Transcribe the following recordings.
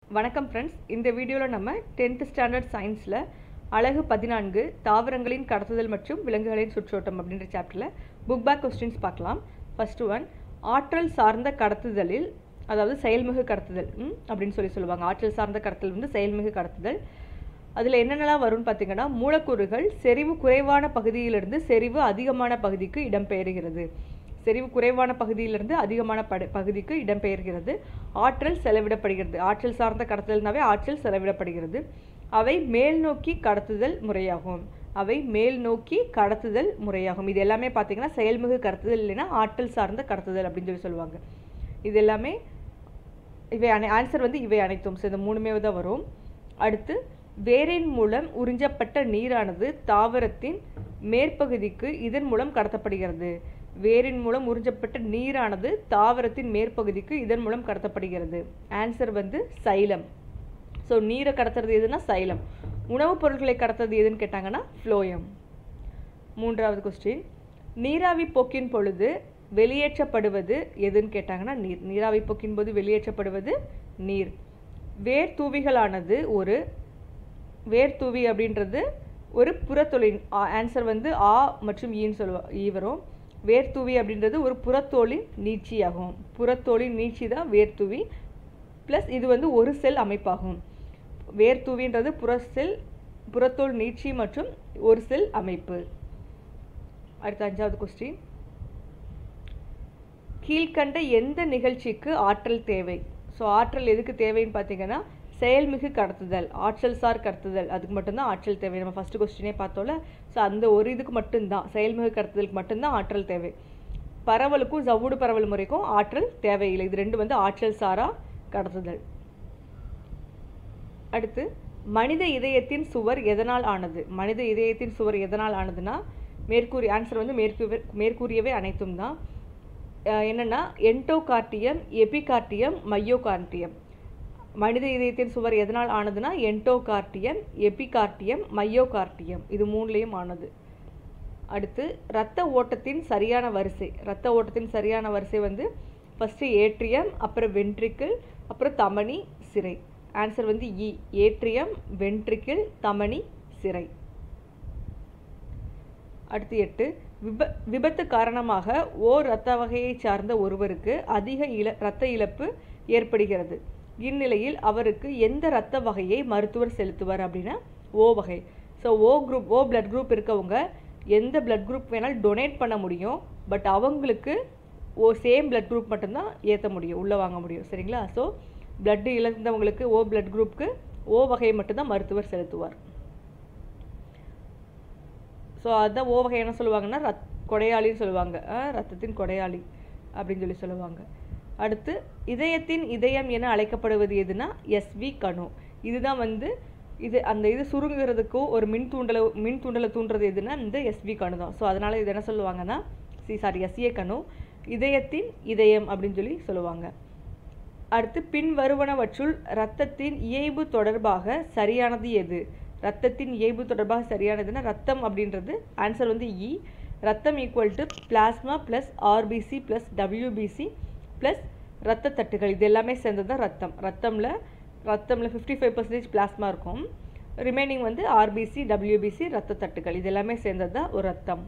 வணக்கம் ஃப்ரெண்ட்ஸ் இந்த வீடியோவில் நம்ம டென்த் ஸ்டாண்டர்ட் சயின்ஸில் அழகு பதினான்கு தாவரங்களின் கடத்துதல் மற்றும் விலங்குகளின் சுற்றோட்டம் அப்படின்ற சாப்டரில் புக் பேக் கொஸ்டின்ஸ் பார்க்கலாம் ஃபஸ்ட்டு ஒன் ஆற்றல் சார்ந்த கடத்துதலில் அதாவது செயல்மிகு கடத்துதல் ம், அப்படின்னு சொல்லி சொல்லுவாங்க ஆற்றல் சார்ந்த கடத்தல் வந்து செயல்மிகு கடத்துதல் அதில் என்னென்னலாம் வரும்னு பார்த்தீங்கன்னா மூலக்கூறுகள் செறிவு குறைவான பகுதியிலிருந்து செறிவு அதிகமான பகுதிக்கு இடம்பெயர்கிறது செறிவு குறைவான பகுதியிலிருந்து அதிகமான பட பகுதிக்கு இடம்பெயர்கிறது ஆற்றல் செலவிடப்படுகிறது ஆற்றல் சார்ந்த கடத்தல்னாவே ஆற்றல் செலவிடப்படுகிறது அவை மேல் நோக்கி கடத்துதல் முறையாகும் அவை மேல் நோக்கி கடத்துதல் முறையாகும் இது எல்லாமே பார்த்தீங்கன்னா செயல்மிகு கடத்துதல் இல்லைன்னா ஆற்றல் சார்ந்த கடத்துதல் அப்படின்னு சொல்லி சொல்லுவாங்க இது எல்லாமே இவை அனை ஆன்சர் வந்து இவை அனைத்தும் ஸோ இந்த மூணுமே தான் வரும் அடுத்து வேரின் மூலம் உறிஞ்சப்பட்ட நீரானது தாவரத்தின் மேற்பகுதிக்கு இதன் மூலம் கடத்தப்படுகிறது வேரின் மூலம் உறிஞ்சப்பட்ட நீரானது தாவரத்தின் மேற்பகுதிக்கு இதன் மூலம் கடத்தப்படுகிறது ஆன்சர் வந்து சைலம் ஸோ நீரை கடத்துறது எதுனா சைலம் உணவுப் பொருட்களை கடத்துறது எதுன்னு கேட்டாங்கன்னா ஃப்ளோயம் மூன்றாவது கொஸ்டின் நீராவி போக்கின் பொழுது வெளியேற்றப்படுவது எதுன்னு கேட்டாங்கன்னா நீர் நீராவி போக்கின் போது வெளியேற்றப்படுவது நீர் வேர் தூவிகளானது ஒரு வேர் தூவி அப்படின்றது ஒரு புறத்தொழில் ஆன்சர் வந்து ஆ மற்றும் ஈன்னு சொல்லுவா ஈ வரும் வேர்த்தூவி அப்படின்றது ஒரு புறத்தோலின் நீட்சியாகும் புறத்தோலின் நீட்சி தான் வேர்த்தூவி ப்ளஸ் இது வந்து ஒரு செல் அமைப்பாகும் வேர்த்தூவின்றது புற செல் புறத்தோல் நீட்சி மற்றும் ஒரு செல் அமைப்பு அடுத்த அஞ்சாவது கொஸ்டின் கீழ்கண்ட எந்த நிகழ்ச்சிக்கு ஆற்றல் தேவை ஸோ ஆற்றல் எதுக்கு தேவைன்னு பார்த்தீங்கன்னா செயல்மிகு கடத்துதல் ஆற்றல் சார் கடத்துதல் அதுக்கு மட்டும்தான் ஆற்றல் தேவை நம்ம ஃபஸ்ட்டு கொஸ்டினே பார்த்தோம்ல ஸோ அந்த ஒரு இதுக்கு மட்டும்தான் செயல்மிகு கடத்துதலுக்கு மட்டும்தான் ஆற்றல் தேவை பரவலுக்கும் ஜவ்வுடு பரவல் முறைக்கும் ஆற்றல் தேவையில்லை இது ரெண்டு வந்து ஆற்றல் சாரா கடத்துதல் அடுத்து மனித இதயத்தின் சுவர் எதனால் ஆனது மனித இதயத்தின் சுவர் எதனால் ஆனதுன்னா மேற்கூறிய ஆன்சர் வந்து மேற்கூ மேற்கூறியவை அனைத்தும் தான் அஹ் என்னன்னா என்டோகார்டியம் எபிகார்டியம் மையோகார்டியம் மனித இதயத்தின் சுவர் எதனால் ஆனதுன்னா என்டோகார்டியம் எபிகார்டியம் மையோகார்டியம் இது மூணுலேயும் ஆனது அடுத்து இரத்த ஓட்டத்தின் சரியான வரிசை இரத்த ஓட்டத்தின் சரியான வரிசை வந்து ஃபஸ்ட்டு ஏட்ரியம் அப்புறம் வென்ட்ரிக்கிள் அப்புறம் தமனி சிரை ஆன்சர் வந்து இ ஏட்ரியம் வென்ட்ரிக்கிள் தமனி சிரை அடுத்து எட்டு விப விபத்து காரணமாக ஓர் இரத்த வகையை சார்ந்த ஒருவருக்கு அதிக இழ இரத்த இழப்பு ஏற்படுகிறது இந்நிலையில் அவருக்கு எந்த இரத்த வகையை மருத்துவர் செலுத்துவார் அப்படின்னா ஓ வகை so O group O blood group இருக்கவங்க எந்த பிளட் குரூப் வேணாலும் டொனேட் பண்ண முடியும் பட் அவங்களுக்கு ஓ சேம் பிளட் குரூப் மட்டும்தான் ஏற்ற முடியும் உள்ளே வாங்க முடியும் சரிங்களா ஸோ பிளட் இழந்தவங்களுக்கு ஓ பிளட் குரூப்புக்கு ஓ வகையை மட்டும்தான் மருத்துவர் செலுத்துவார் ஸோ அதான் ஓ வகை என்ன சொல்லுவாங்கன்னா ரத் கொடையாளின்னு சொல்லுவாங்க அஹ் ரத்தத்தின் கொடையாளி அப்படின்னு சொல்லி சொல்லுவாங்க அடுத்து இதயத்தின் இதயம் என அழைக்கப்படுவது எதுனா எஸ்வி கணு இதுதான் வந்து இது அந்த இது சுருங்குறதுக்கும் ஒரு மின் தூண்டலை மின் தூண்டலை தூண்டுறது எதுனா இந்த எஸ்வி கணு தான் ஸோ அதனால் இது என்ன சொல்லுவாங்கன்னா சி சாரி எஸ்ஏ கணு இதயத்தின் இதயம் அப்படின்னு சொல்லி சொல்லுவாங்க அடுத்து பின் வருவனவற்றுள் இரத்தத்தின் இயைபு தொடர்பாக சரியானது எது ரத்தத்தின் இயைபு தொடர்பாக சரியானதுன்னா ரத்தம் அப்படின்றது ஆன்சர் வந்து இ ரத்தம் equal to plasma plus RBC plus WBC plus ரத்த தட்டுகள் இது எல்லாமே சேர்ந்தது தான் ரத்தம் ரத்தமில் ரத்தமில் ஃபிஃப்டி ஃபைவ் பர்சன்டேஜ் பிளாஸ்மா இருக்கும் ரிமைனிங் வந்து ஆர்பிசி டபிள்யூபிசி ரத்த தட்டுகள் இது எல்லாமே சேர்ந்தது தான் ஒரு ரத்தம்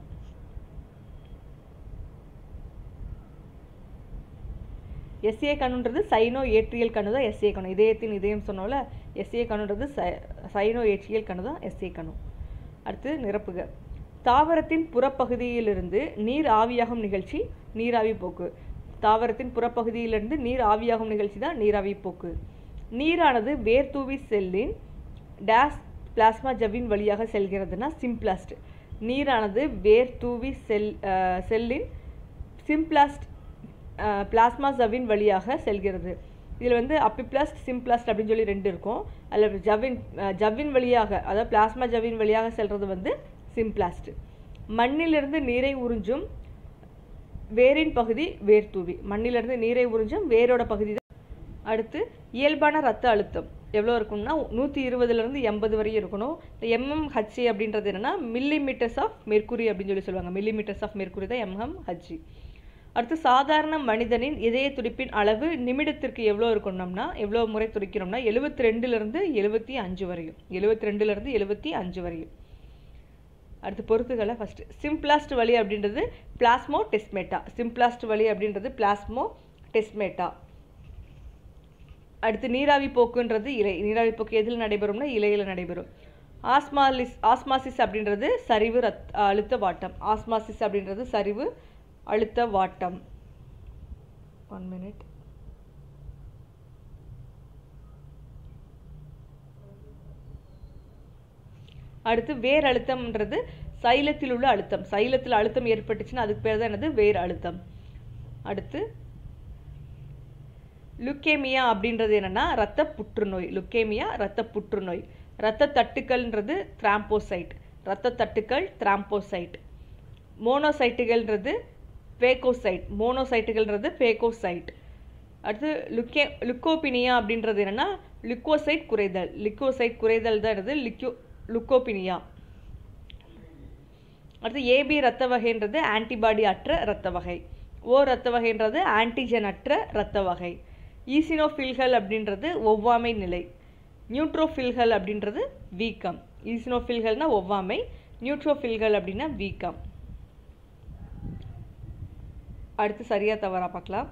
எஸ்ஏ கணுன்றது சைனோ ஏற்றியல் கணு தான் எஸ்ஏ கணு இதயத்தின் இதயம் சொன்னோம்ல எஸ்ஏ கணுன்றது சைனோ ஏற்றியல் கணு தான் எஸ்ஏ கணு அடுத்து நிரப்புக தாவரத்தின் புறப்பகுதியிலிருந்து நீர் ஆவியாகும் நிகழ்ச்சி நீராவி போக்கு தாவரத்தின் புறப்பகுதியிலிருந்து நீர் ஆவியாகும் நிகழ்ச்சி தான் நீராவி போக்கு நீரானது வேர்தூவி செல்லின் டேஸ் பிளாஸ்மா ஜவ்வின் வழியாக செல்கிறதுனா சிம்ப்ளாஸ்ட் நீரானது வேர்தூவி செல் அஹ், செல்லின் சிம்ப்ளாஸ்ட் பிளாஸ்மா ஜவ்வின் வழியாக செல்கிறது இதில் வந்து அப்பிப்ளாஸ்ட் சிம்ப்ளாஸ்ட் அப்படின்னு சொல்லி ரெண்டு இருக்கும் அதில் ஜவ்வின் அஹ், ஜவ்வின் வழியாக அதாவது பிளாஸ்மா ஜவ்வின் வழியாக செல்றது வந்து சிம்ப்ளாஸ்ட் மண்ணிலிருந்து நீரை உறிஞ்சும் வேரின் பகுதி வேர்த்தூவி மண்ணிலிருந்து நீரை உறிஞ்சும் வேரோட பகுதி தான் அடுத்து இயல்பான ரத்த அழுத்தம் எவ்வளோ இருக்கும்னா நூற்றி இருபதுலேருந்து எண்பது வரையும் இருக்கணும் இந்த எம்எம்ஹெச்சி அப்படின்றது என்னென்னா மில்லி மீட்டர்ஸ் ஆஃப் மெர்க்குரி அப்படின்னு சொல்லி சொல்லுவாங்க மில்லி மீட்டர்ஸ் ஆஃப் மெர்க்குரி தான் எம்எம்ஹெச்சி அடுத்து சாதாரண மனிதனின் இதய துடிப்பின் அளவு நிமிடத்திற்கு எவ்வளோ இருக்கணும்னா எவ்வளோ முறை துடிக்கணும்னா எழுபத்தி ரெண்டுலேருந்து எழுபத்தி அஞ்சு வரையும் எழுபத்தி ரெண்டுலேருந்து எழுபத்தி அஞ்சு வரையும் அடுத்து பொறுத்துகளை ஃபஸ்ட்டு சிம்ப்ளாஸ்ட் வழி அப்படின்றது பிளாஸ்மோ டெஸ்மேட்டா சிம்ப்ளாஸ்ட் வழி அப்படின்றது பிளாஸ்மோ டெஸ்மேட்டா அடுத்து நீராவி போக்குன்றது இலை நீராவி போக்கு எதில் நடைபெறும்னா இலையில் நடைபெறும் ஆஸ்மாலிஸ் ஆஸ்மாசிஸ் அப்படின்றது சரிவு ரத் அழுத்த வாட்டம் ஆஸ்மாசிஸ் அப்படின்றது சரிவு அழுத்த வாட்டம் ஒன் மினிட் அடுத்து வேர் அழுத்தம்ன்றது சைலத்தில் உள்ள அழுத்தம் சைலத்தில் அழுத்தம் ஏற்பட்டுச்சுன்னா அதுக்கு பேர் தான் என்னது வேர் அழுத்தம் அடுத்து லுக்கேமியா அப்படின்றது என்னன்னா இரத்த புற்றுநோய் லுக்கேமியா இரத்த புற்றுநோய் இரத்த தட்டுக்கள்ன்றது திராம்போசைட் இரத்த தட்டுக்கள் திராம்போசைட் மோனோசைட்டுகள்ன்றது பேகோசைட் மோனோசைட்டுகள்ன்றது பேகோசைட் அடுத்து லுக்கே லுக்கோபினியா அப்படின்றது என்னன்னா லிக்கோசைட் குறைதல் லிக்கோசைட் குறைதல் தான் என்னது லிக்கோ லுக்கோபினியா அடுத்து ஏபி ரத்த வகைன்றது ஆன்டிபாடி அற்ற இரத்த வகை ஓ ரத்த வகைன்றது ஆன்டிஜன் அற்ற இரத்த வகை ஈசினோஃபில்கள் அப்படின்றது ஒவ்வாமை நிலை நியூட்ரோஃபில்கள் அப்படின்றது வீக்கம் ஈசினோஃபில்கள்னா ஒவ்வாமை நியூட்ரோஃபில்கள் அப்படின்னா வீக்கம் அடுத்து சரியா தவறா பார்க்கலாம்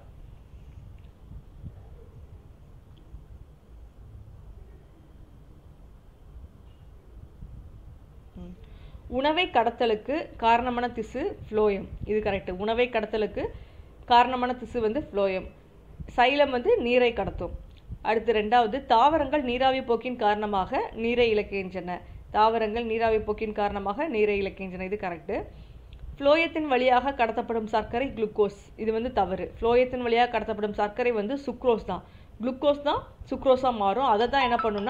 உணவை கடத்தலுக்கு காரணமான திசு ஃப்ளோயம் இது கரெக்ட் உணவை கடத்தலுக்கு காரணமான திசு வந்து ஃப்ளோயம் சைலம் வந்து நீரை கடத்தும் அடுத்து ரெண்டாவது தாவரங்கள் நீராவி போக்கின் காரணமாக நீரை இழக்கின்றன தாவரங்கள் நீராவி போக்கின் காரணமாக நீரை இழக்கின்றன இது கரெக்டு ஃப்ளோயத்தின் வழியாக கடத்தப்படும் சர்க்கரை குளுக்கோஸ் இது வந்து தவறு ஃப்ளோயத்தின் வழியாக கடத்தப்படும் சர்க்கரை வந்து சுக்ரோஸ் தான் குளுக்கோஸ் தான் சுக்ரோஸாக மாறும் அதை தான் என்ன பண்ணுன்னா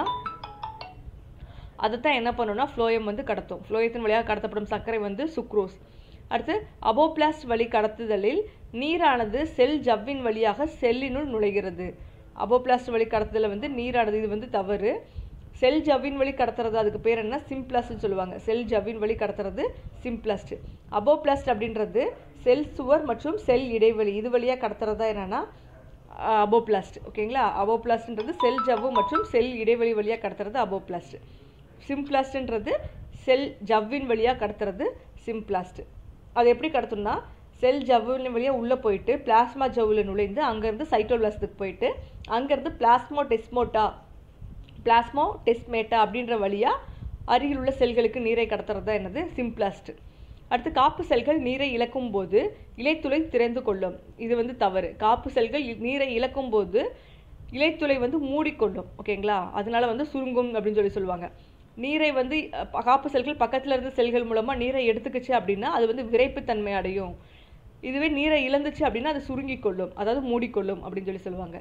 அதை தான் என்ன பண்ணுன்னா ஃப்ளோயம் வந்து கடத்தும் ஃப்ளோயத்தின் வழியாக கடத்தப்படும் சர்க்கரை வந்து சுக்ரோஸ் அடுத்து அபோபிளாஸ்ட் வழி கடத்துதலில் நீரானது செல் ஜவ்வின் வழியாக செல்லினுள் நுழைகிறது அபோபிளாஸ்ட் வழி கடத்துதலில் வந்து நீரானது இது வந்து தவறு செல் ஜவ்வின் வழி கடத்துறது அதுக்கு பேர் என்ன சிம்ப்ளஸ்ட்னு சொல்லுவாங்க செல் ஜவ்வின் வழி கடத்துறது சிம்ப்ளஸ்ட் அபோபிளாஸ்ட் அப்படின்றது செல் சுவர் மற்றும் செல் இடைவெளி இது வழியாக கடத்துறதா என்னன்னா அபோபிளாஸ்ட் ஓகேங்களா அபோபிளாஸ்ட்ன்றது செல் ஜவ்வு மற்றும் செல் இடைவெளி வழியாக கடத்துறது அபோபிளாஸ்ட் சிம்ப்ளாஸ்ட்ன்றது செல் ஜவ்வின் வழியாக கடத்துறது சிம்ப்ளாஸ்ட் அது எப்படி கடத்தணும்னா செல் ஜவ்வின் வழியாக உள்ளே போயிட்டு பிளாஸ்மா ஜவ்வில் நுழைந்து அங்கேருந்து சைட்டோபிளாஸ்துக்கு போயிட்டு அங்கேருந்து பிளாஸ்மோ டெஸ்மோட்டா பிளாஸ்மோ டெஸ்மேட்டா அப்படின்ற வழியாக அருகில் உள்ள செல்களுக்கு நீரை கடத்துறது தான் என்னது சிம்ப்ளாஸ்ட் அடுத்து காப்பு செல்கள் நீரை இழக்கும் போது இலைத்துளை திறந்து கொள்ளும் இது வந்து தவறு காப்பு செல்கள் நீரை இழக்கும் போது இலைத்துளை வந்து மூடிக்கொள்ளும் ஓகேங்களா அதனால வந்து சுருங்கும் அப்படின்னு சொல்லி சொல்லுவாங்க நீரை வந்து காப்பு செல்கள் பக்கத்தில் இருந்த செல்கள் மூலமாக நீரை எடுத்துக்கிச்சு அப்படின்னா அது வந்து விரைப்புத்தன்மை அடையும் இதுவே நீரை இழந்துச்சு அப்படின்னா அது சுருங்கி கொள்ளும் அதாவது மூடிக்கொள்ளும் அப்படின்னு சொல்லி சொல்லுவாங்க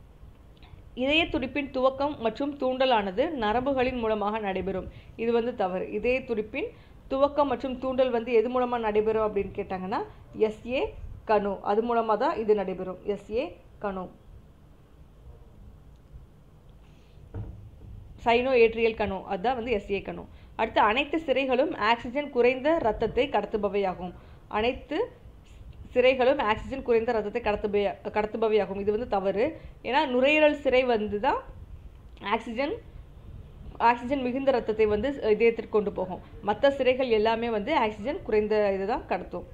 இதய துடிப்பின் துவக்கம் மற்றும் தூண்டலானது நரம்புகளின் மூலமாக நடைபெறும் இது வந்து தவறு இதய துடிப்பின் துவக்கம் மற்றும் தூண்டல் வந்து எது மூலமாக நடைபெறும் அப்படின்னு கேட்டாங்கன்னா எஸ்ஏ கணு அது மூலமாக தான் இது நடைபெறும் எஸ்ஏ கணு சைனோ ஏட்ரியல் கணு அதுதான் வந்து எஸ்ஏ கணு அடுத்து அனைத்து சிறைகளும் ஆக்சிஜன் குறைந்த ரத்தத்தை கடத்துபவையாகும் அனைத்து சிறைகளும் ஆக்சிஜன் குறைந்த ரத்தத்தை கடத்துபவை கடத்துபவையாகும் இது வந்து தவறு ஏன்னா நுரையீரல் சிறை வந்து தான் ஆக்சிஜன் ஆக்சிஜன் மிகுந்த ரத்தத்தை வந்து இதயத்திற்கு கொண்டு போகும் மற்ற சிறைகள் எல்லாமே வந்து ஆக்சிஜன் குறைந்த இதுதான் கடத்தும்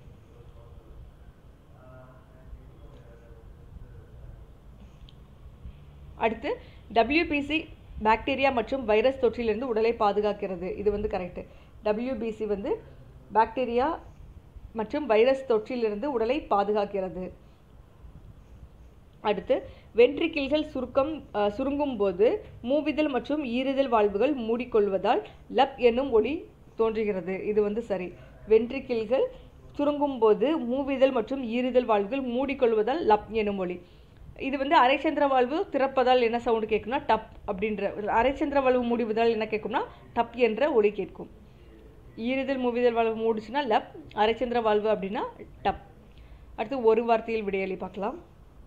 அடுத்து டபிள்யூபிசி பாக்டீரியா மற்றும் வைரஸ் தொற்றிலிருந்து உடலை பாதுகாக்கிறது இது வந்து கரெக்டு டபிள்யூபிசி வந்து பாக்டீரியா மற்றும் வைரஸ் தொற்றிலிருந்து உடலை பாதுகாக்கிறது அடுத்து வென்ட்ரிக்கிள்கள் சுருக்கம் சுருங்கும் போது மூவிதழ் மற்றும் ஈறுதல் வாழ்வுகள் மூடிக்கொள்வதால் லப் என்னும் ஒளி தோன்றுகிறது இது வந்து சரி வென்ட்ரிக்கிள்கள் சுருங்கும் போது மூவிதழ் மற்றும் ஈறுதல் வாழ்வுகள் மூடிக்கொள்வதால் லப் எனும் ஒளி இது வந்து அரைச்சந்திர வாழ்வு திறப்பதால் என்ன சவுண்டு கேட்கும்னா டப் அப்படின்ற அரைச்சந்திர வாழ்வு மூடிவதால் என்ன கேட்கும்னா டப் என்ற ஒளி கேட்கும் ஈறுதல் மூவிதழ் வாழ்வு மூடிச்சுன்னா லப் அரைச்சந்திர வாழ்வு அப்படின்னா டப் அடுத்து ஒரு வார்த்தையில் விடையளி பார்க்கலாம்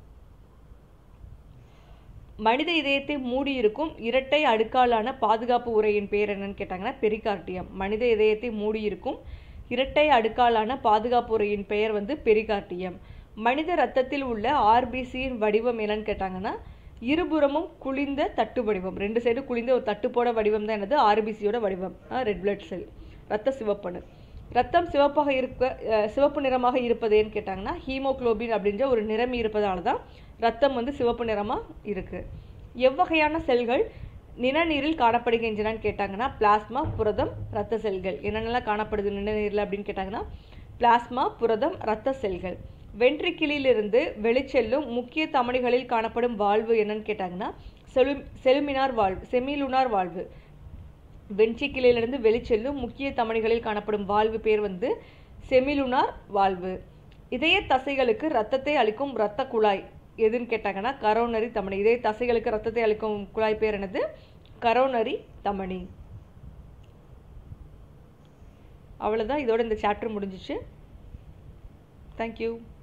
மனித இதயத்தை மூடியிருக்கும் இரட்டை அடுக்காலான பாதுகாப்பு உரையின் பேர் என்னன்னு கேட்டாங்கன்னா பெரிகார்டியம் மனித இதயத்தை மூடியிருக்கும் இரட்டை அடுக்காலான பாதுகாப்பு உரையின் பெயர் வந்து பெரிகார்டியம் மனித ரத்தத்தில் உள்ள ஆர்பிசியின் வடிவம் என்னன்னு கேட்டாங்கன்னா இருபுறமும் குளிந்த தட்டு வடிவம் ரெண்டு சைடும் குளிந்த ஒரு தட்டு போட வடிவம் தான் என்னது ஆர்பிசியோட வடிவம் ரெட் பிளட் செல் ரத்த சிவப்பணு ரத்தம் சிவப்பாக இருக்க அஹ், சிவப்பு நிறமாக இருப்பது ஏன்னு கேட்டாங்கன்னா ஹீமோகுளோபின் அப்படின்ற ஒரு நிறமி இருப்பதால தான் ரத்தம் வந்து சிவப்பு நிறமாக இருக்கு எவ்வகையான செல்கள் நிணநீரில் காணப்படுகின்றனன்னு கேட்டாங்கன்னா பிளாஸ்மா புரதம் இரத்த செல்கள் என்னென்னலாம் காணப்படுது நிணநீரில் அப்படின்னு கேட்டாங்கன்னா பிளாஸ்மா புரதம் இரத்த செல்கள் வென்ட்ரிக்கிளிலிருந்து வெளிச்செல்லும் முக்கிய தமனிகளில் காணப்படும் வாழ்வு என்னன்னு கேட்டாங்கன்னா செலு செலுமினார் வாழ்வு செமிலுனார் வாழ்வு வென்ட்ரிக்கிளிலிருந்து வெளிச்செல்லும் முக்கிய தமனிகளில் காணப்படும் வாழ்வு பேர் வந்து செமிலுனார் வாழ்வு இதய தசைகளுக்கு ரத்தத்தை அளிக்கும் இரத்த குழாய் எதுன்னு கேட்டாங்கன்னா கரோனரி தமனி இதய தசைகளுக்கு ரத்தத்தை அளிக்கும் குழாய் பேர் என்னது கரோனரி தமனி அவ்வளோதான் இதோட இந்த சாப்டர் முடிஞ்சிச்சு தேங்க்யூ